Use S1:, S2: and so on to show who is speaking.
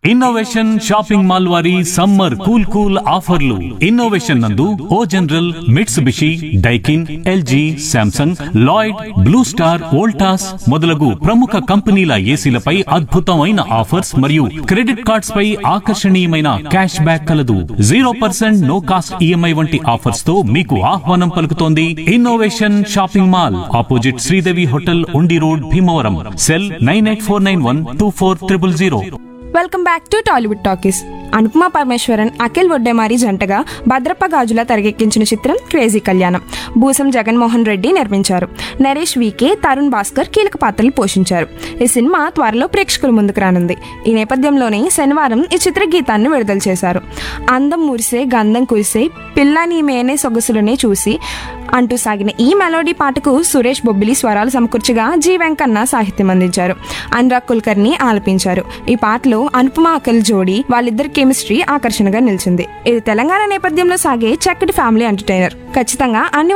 S1: innovation shopping mall వారి summer cool cool ఆఫర్లు innovation నందు O General Mitsubishi Daikin L G Samsung Lloyd Blue Star Voltas మొదలగు ప్రముఖ కంపెనీల ఏసీలపై అద్భుతమైన ఆఫర్స్ మరియు క్రెడిట్ కార్డ్స్ పై ఆకర్షణీయమైన క్యాష్ బ్యాక్ కలదు zero percent no cost E M I వంటి ఆఫర్స్ తో మీకు ఆహ్వానం పలుకుతోంది innovation shopping mall opposite Sridevi hotel Undi road Bhimavaram cell nine eight four nine one two four triple zero
S2: welcome back to Tollywood talkies Anupama Parameswaran Akhil Vaddemari జంటగా భద్రప్ప గాజుల తెరకెక్కించిన చిత్రం క్రేజీ కళ్యాణం భూసం జగన్మోహన్ రెడ్డి నిర్మించారు నరేష్ వికే తరుణ్ భాస్కర్ కీలక పాత్రలు పోషించారు ఈ సినిమా త్వరలో ప్రేక్షకుల ముందుకు రానుంది ఈ నేపథ్యంలోనే శనివారం ఈ చిత్ర గీతాన్ని విడుదల చేశారు అందం మురిసే గంధం కురిసే పిల్లని మేనే సొగసులనే చూసి అంటూ సాగిన ఈ మెలోడీ పాటకు సురేష్ బొబ్బిలి స్వరాలు సమకూర్చగా జి వెంకన్న సాహిత్యం అందించారు అనురాగ్ కుల్కర్ని ఆలపించారు ఈ పాటలో అనుపమ అఖిల్ జోడీ వాళ్ళిద్దరి కెమిస్ట్రీ ఆకర్షణగా నిలిచింది ఇది తెలంగాణ నేపథ్యంలో సాగే చక్కటి ఫ్యామిలీ ఎంటర్టైనర్ ఖచ్చితంగా అన్ని